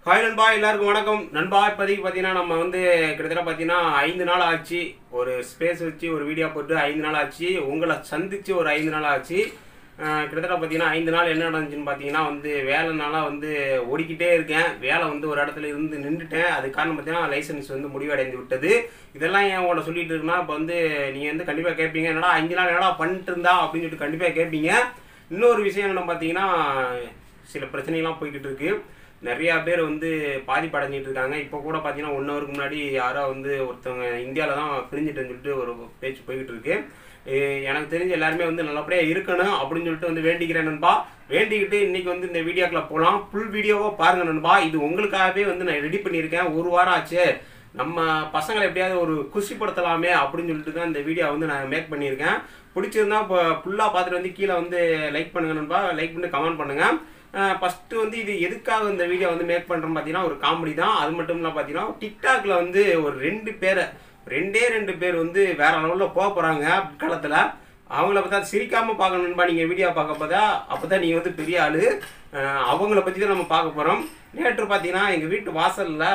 Hi நண்பா எல்லாருக்கும் வணக்கம் நண்பா இப்போதைக்கு பார்த்தீங்கன்னா நம்ம வந்து கிட்டத்தட்ட பார்த்தீங்கன்னா ஐந்து நாள் ஆச்சு ஒரு ஸ்பேஸ் வச்சு ஒரு வீடியோ போட்டு ஐந்து நாள் ஆச்சு உங்களை சந்திச்சு ஒரு ஐந்து நாள் ஆச்சு அஹ் கிட்டத்தட்ட பார்த்தீங்கன்னா ஐந்து நாள் என்ன நடந்துச்சுன்னு பார்த்தீங்கன்னா வந்து வேலைனால வந்து ஓடிக்கிட்டே இருக்கேன் வேலை வந்து ஒரு இடத்துல இருந்து நின்றுட்டேன் அது காரணம் பார்த்தீங்கன்னா லைசன்ஸ் வந்து முடிவடைந்து விட்டது இதெல்லாம் ஏன் உங்களை சொல்லிட்டு இருக்குன்னா இப்போ வந்து நீங்கள் வந்து கண்டிப்பாக கேட்பீங்க என்னடா அஞ்சு நாள் என்னடா பண்ணிட்டு இருந்தா அப்படின்னு சொல்லிட்டு கண்டிப்பாக கேட்பீங்க இன்னொரு விஷயம் என்ன பார்த்தீங்கன்னா சில பிரச்சனைகள்லாம் போய்கிட்டு இருக்கு நிறையா பேர் வந்து பாதிப்படைஞ்சிட்டு இருக்காங்க இப்போ கூட பார்த்தீங்கன்னா ஒன் ஹவருக்கு முன்னாடி யாரோ வந்து ஒருத்தவங்க இந்தியாவில் தான் பிரிஞ்சுட்டுன்னு சொல்லிட்டு ஒரு பேச்சு போய்கிட்டு இருக்கு எ- எனக்கு தெரிஞ்சு எல்லாருமே வந்து நல்லபடியாக இருக்கணும் அப்படின்னு சொல்லிட்டு வந்து வேண்டிக்கிறேன் நண்பா வேண்டிக்கிட்டு இன்னைக்கு வந்து இந்த வீடியோக்குள்ள போகலாம் ஃபுல் வீடியோவாக பாருங்க நண்பா இது உங்களுக்காகவே வந்து நான் ரெடி பண்ணியிருக்கேன் ஒரு வாரம் ஆச்சு நம்ம பசங்களை எப்படியாவது ஒரு குஷிப்படுத்தலாமே அப்படின்னு சொல்லிட்டு தான் இந்த வீடியோ வந்து நான் மேக் பண்ணியிருக்கேன் பிடிச்சிருந்தா இப்போ ஃபுல்லாக பார்த்துட்டு வந்து கீழே வந்து லைக் பண்ணுங்க நண்பா லைக் பண்ணி கமெண்ட் பண்ணுங்க ஃபஸ்ட்டு வந்து இது எதுக்காக இந்த வீடியோ வந்து மேக் பண்ணுறோம் பார்த்தீங்கன்னா ஒரு காமெடி தான் அது மட்டும் இல்லை பார்த்தீங்கன்னா டிக்டாக்ல வந்து ஒரு ரெண்டு பேரை ரெண்டே ரெண்டு பேர் வந்து வேற லெவலில் போக போகிறாங்க பிற்காலத்தில் அவங்கள பார்த்தா சிரிக்காம பார்க்கணும்பா நீங்கள் வீடியோ பார்க்க பார்த்தா அப்போ தான் நீங்கள் வந்து பெரிய ஆள் அவங்கள பற்றி தான் நம்ம பார்க்க போகிறோம் நேற்று பார்த்தீங்கன்னா எங்கள் வீட்டு வாசலில்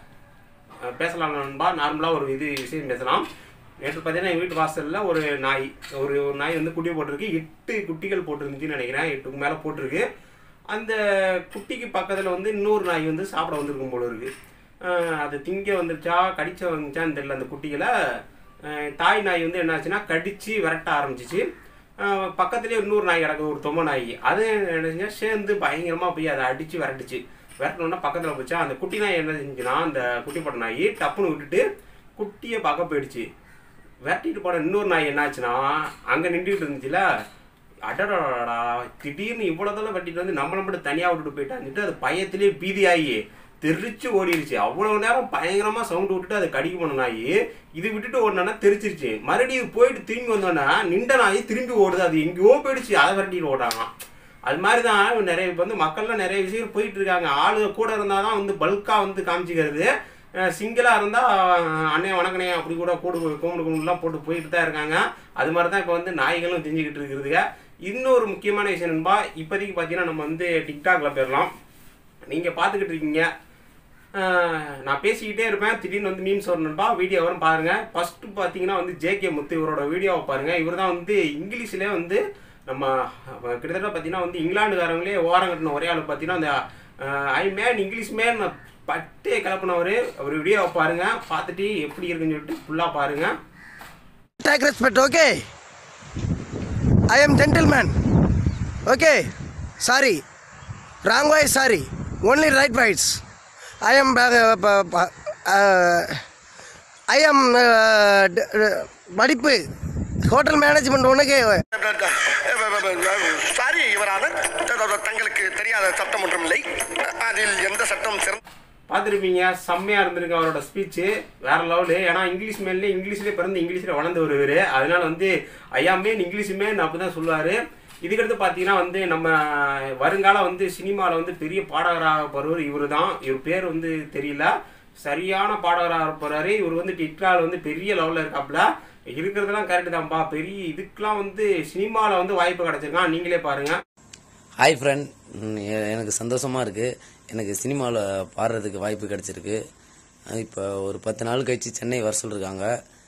அஹ் பேசலாம் நண்பா நார்மலாக ஒரு இது விஷயம் பேசலாம் நேற்று பார்த்தீங்கன்னா எங்கள் வீட்டு வாசலில் ஒரு நாய் ஒரு ஒரு நாய் வந்து குட்டி போட்டிருக்கு எட்டு குட்டிகள் போட்டிருந்துச்சுன்னு நினைக்கிறேன் எட்டுக்கு மேலே போட்டிருக்கு அந்த குட்டிக்கு பக்கத்தில் வந்து இன்னொரு நாய் வந்து சாப்பிட வந்திருக்கும் போல இருக்கு அஹ் அது திங்க வந்துருச்சா கடிச்ச வந்துச்சான்னு தெரியல அந்த குட்டிகளை அஹ் தாய் நாய் வந்து என்னாச்சுன்னா கடிச்சு விரட்ட ஆரம்பிச்சிச்சு அஹ் பக்கத்துலேயே இன்னொரு நாய் கிடக்குது ஒரு தொம்ம நாய் அது என்ன சேர்ந்து பயங்கரமாக போய் அதை அடித்து விரட்டுச்சு விரட்டணுன்னா பக்கத்தில் போச்சா அந்த குட்டி நாய் என்ன செஞ்சுன்னா அந்த குட்டி போட்ட நாய் டப்புன்னு விட்டுட்டு குட்டியை பார்க்க போயிடுச்சு விரட்டிட்டு போன இன்னொரு நாய் என்னாச்சுன்னா அங்கே நின்றுட்டு இருந்துச்சுல அடடா திடீர்னு இவ்வளோ தூரம் வெட்டிட்டு வந்து நம்மளை மட்டும் தனியாக விட்டுட்டு போயிட்டான்னுட்டு அது பயத்திலே பீதியாகி தெரிச்சு ஓடிடுச்சு அவ்வளோ நேரம் பயங்கரமாக சவுண்டு விட்டுட்டு அது கடிக்க போன நாய் இது விட்டுட்டு ஓடினா தெரிச்சிருச்சு மறுபடியும் இது போயிட்டு திரும்பி வந்தோன்னா நின்ற நாய் திரும்பி ஓடுது அது எங்கேயோ போயிடுச்சு அதை விரட்டிட்டு ஓடுறாங்க அது மாதிரி தான் நிறைய இப்போ வந்து மக்கள்லாம் நிறைய விஷயம் போயிட்டு இருக்காங்க ஆளு கூட இருந்தால் தான் வந்து பல்காக வந்து காமிச்சிக்கிறது சிங்கிளாக இருந்தால் அண்ணே வணக்கண்ணே அப்படி கூட கூடு கும்பிடு கும்பிடுலாம் போட்டு போயிட்டு தான் இருக்காங்க அது மாதிரி தான் இப்போ வந்து நாய்களும் தெரிஞ்சுக்கிட்டு இருக்கிறதுங்க இன்னொரு முக்கியமான விஷயம் நண்பா இப்போதைக்கு பார்த்தீங்கன்னா நம்ம வந்து டிக்டாக்ல போயிடலாம் நீங்கள் பார்த்துக்கிட்டு இருக்கீங்க ஆஹ் நான் பேசிக்கிட்டே இருப்பேன் திடீர்னு வந்து மீம்ஸ் வரணும்பா வீடியோ வரும் பாருங்க ஃபர்ஸ்ட் பார்த்தீங்கன்னா வந்து ஜேகே முத்து இவரோட வீடியோவை பாருங்க இவர் தான் வந்து இங்கிலீஷ்லேயே வந்து நம்ம அஹ், கிட்டத்தட்ட பார்த்தீங்கன்னா வந்து இங்கிலாந்துக்காரங்களே ஓரம் கட்டின ஒரே ஆள் பார்த்தீங்கன்னா அந்த ஐ மேன் இங்கிலீஷ் மேன் பட்டே கலப்பினவர் அவர் வீடியோவை பாருங்க பார்த்துட்டு எப்படி இருக்குன்னு சொல்லிட்டு ஃபுல்லாக பாருங்க Take respect, okay? I am gentleman. Okay? Sorry. Wrong way, sorry. Only right words. I am. Uh, uh, uh, uh, I am. Uh, d- uh, படிப்பு ஹோட்டல் மேனேஜ்மெண்ட் உனக்கு சாரி யுவரானர் தங்களுக்கு தெரியாத சட்டம் ஒன்றும் இல்லை அதில் எந்த சட்டம் சிறந்த பார்த்துருப்பீங்க செம்மையாக இருந்திருக்கு அவரோட ஸ்பீச்சு வேற லெவலு ஏன்னா இங்கிலீஷ் மேலே இங்கிலீஷ்லேயே பிறந்து இங்கிலீஷில் வளர்ந்து வருவார் அதனால வந்து ஐயாமே இங்கிலீஷுமே அப்படி தான் சொல்லுவார் இதுக்கடுத்து பார்த்தீங்கன்னா வந்து நம்ம வருங்காலம் வந்து சினிமாவில் வந்து பெரிய பாடகராக போகிறவர் இவர் தான் இவர் பேர் வந்து தெரியல சரியான பாடகராக போகிறாரு இவர் வந்து டிக்டால் வந்து பெரிய லெவலில் இருக்காப்புல இருக்கிறதெல்லாம் கரெக்டு தான்ப்பா பெரிய இதுக்கெலாம் வந்து சினிமாவில் வந்து வாய்ப்பு கிடச்சிருக்கான் நீங்களே பாருங்கள் ஹாய் ஃப்ரெண்ட் எனக்கு சந்தோஷமாக இருக்குது எனக்கு சினிமாவில் பாடுறதுக்கு வாய்ப்பு கிடைச்சிருக்கு இப்போ ஒரு பத்து நாள் கழிச்சு சென்னை வர சொல்லிருக்காங்க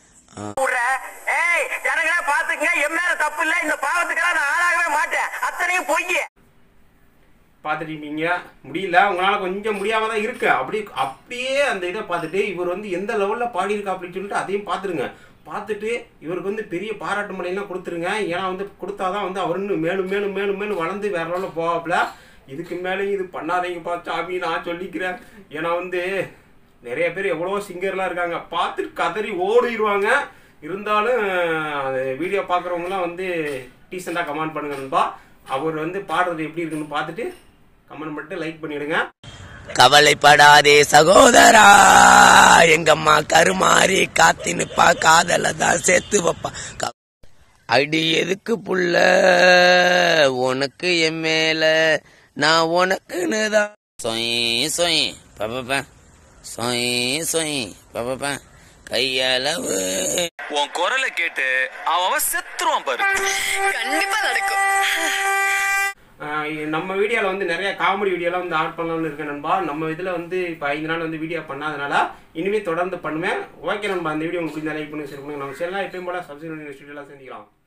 ஏய் ஜனங்களே பாத்துக்கங்க என் மேல தப்பு இல்ல இந்த பாவத்துக்கெல்லாம் நான் ஆளாகவே மாட்டேன் அத்தனையும் பொய் பார்த்துட்டீங்க முடியல உங்களால் கொஞ்சம் முடியாம தான் இருக்கு அப்படி அப்படியே அந்த இதை பார்த்துட்டு இவர் வந்து எந்த லெவலில் பாடியிருக்கா அப்படின்னு சொல்லிட்டு அதையும் பார்த்துருங்க பார்த்துட்டு இவருக்கு வந்து பெரிய பாராட்டு மலையெல்லாம் கொடுத்துருங்க ஏன்னா வந்து கொடுத்தாதான் வந்து அவர் இன்னும் மேலும் மேலும் மேலும் மேலும் வளர்ந்து வேற லெவலில் போவாப்புல இதுக்கு மேலே இது பண்ணாதீங்கப்பா சாமி நான் சொல்லிக்கிறேன் ஏன்னா வந்து நிறைய பேர் எவ்வளோ சிங்கர்லாம் இருக்காங்க பார்த்துட்டு கதறி ஓடிடுவாங்க இருந்தாலும் அது வீடியோ பார்க்குறவங்களாம் வந்து டீசெண்டாக கமெண்ட் பண்ணுங்க நண்பா அவர் வந்து பாடுறது எப்படி இருக்குன்னு பார்த்துட்டு கமெண்ட் பண்ணிட்டு லைக் பண்ணிடுங்க கவலைப்படாதே சகோதரா எங்கம்மா கருமாறி காத்தி நிப்பா காதல தான் சேர்த்து வைப்பா க- அடி எதுக்கு புள்ள உனக்கு என் மேல நான் உனக்குன்னு தான் சொய் சொய் பப்பப்ப சொய் சொய் பப்பப்ப கையளவு உன் குரலை கேட்டு அவன் அவன் செத்துருவான் பாரு கண்டிப்பா நடக்கும் ஆஹ் இது நம்ம வீடியோவில் வந்து நிறைய காமெடி வீடியோலாம் வந்து ஆட் பண்ணலாம்னு இருக்கேன் நண்பா நம்ம இதில் வந்து இப்போ ஐந்து நாள் வந்து வீடியோ பண்ணாதனால இனிமேல் தொடர்ந்து பண்ணுவேன் ஓகே நண்பா அந்த வீடியோ உங்களுக்கு லைக் பண்ணி ஷேர் பண்ணுங்க நம்ம சேனலாக எப்பயும் போல சப்ஸ்கிரைப் பண்ணி நெக்ஸ்ட் வீடியோலாம் சந்திக்கலாம்